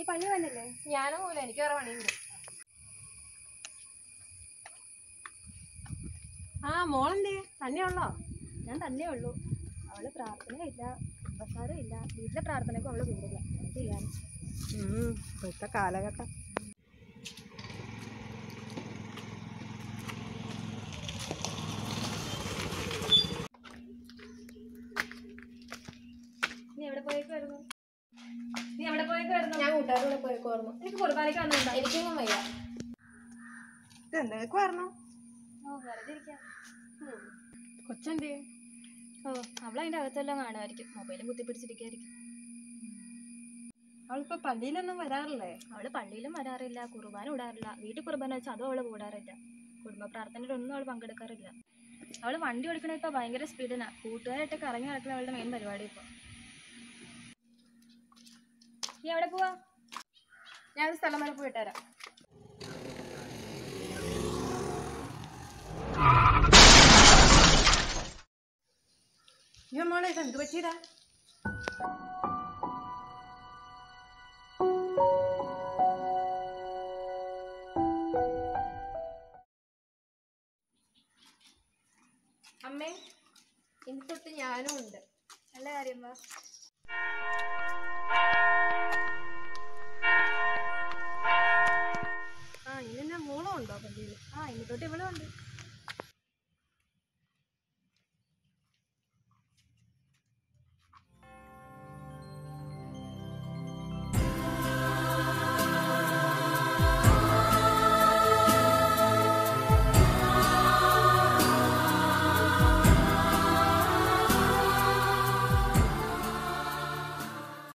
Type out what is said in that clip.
പള്ളി വന്നില്ലേ ഞാനും പോകില്ല എനിക്ക് വേറെ പണിയുണ്ട് ആ മോളെന്തേ തന്നെയുള്ളോ ഞാൻ തന്നെ ഉള്ളൂ അവള് പ്രാർത്ഥനയില്ല കുമ്പസാരം ഇല്ല വീട്ടിലെ പ്രാർത്ഥനയ്ക്കും അവള് കൂടില്ല എന്ത് ചെയ്യാൻ ഇപ്പോഴത്തെ കാലഘട്ടം നീ എവിടെ പോയേക്കുമായിരുന്നു നീ എവിടെ പോയേക്കായിരുന്നു ഞാൻ കൂട്ടുകാരുടെ പോയേക്കുമായിരുന്നു എനിക്ക് കുർബാനയ്ക്ക് വന്നിട്ടുണ്ടോ എനിക്കൊന്നും വയ്യ ഇതെന്തൊക്കെ വരണോ ഓ വെറുതെ ഇരിക്കാം കൊച്ചെന്തേ ഓ അവൾ അതിന്റെ അകത്തെല്ലാം കാണുമായിരിക്കും മൊബൈലും കുത്തിപ്പിടിച്ചിരിക്കായിരിക്കും അവളിപ്പോ പള്ളിയിലൊന്നും വരാറില്ലേ അവള് പള്ളിയിലും വരാറില്ല കുർബാന വിടാറില്ല വീട്ടിൽ കുർബാന വെച്ചാൽ അതും അവള് കൂടാറില്ല കുടുംബ പ്രാർത്ഥനയിലൊന്നും അവൾ പങ്കെടുക്കാറില്ല അവള് വണ്ടി ഓടിക്കണ ഇപ്പൊ ഭയങ്കര സ്പീഡിനാ കൂട്ടുകാരായിട്ട് കറങ്ങി നടക്കുന്ന അവളുടെ മെയിൻ പരിപാടി ഇപ്പൊ നീ എവിടെ പോവാ ഞാൻ ഒരു സ്ഥലം വരെ പോയിട്ട് വരാം അയ്യോ മോളെ ഇത് എന്ത് പറ്റിയതാ അമ്മേ ഇനി തൊട്ട് ഞാനും ഉണ്ട് നല്ല കാര്യം വാ ആ ഇന്നെന്നെ മോളും ഉണ്ടോ പള്ളിയിൽ ആ ഇനി തൊട്ട് ഇവളും ഉണ്ട്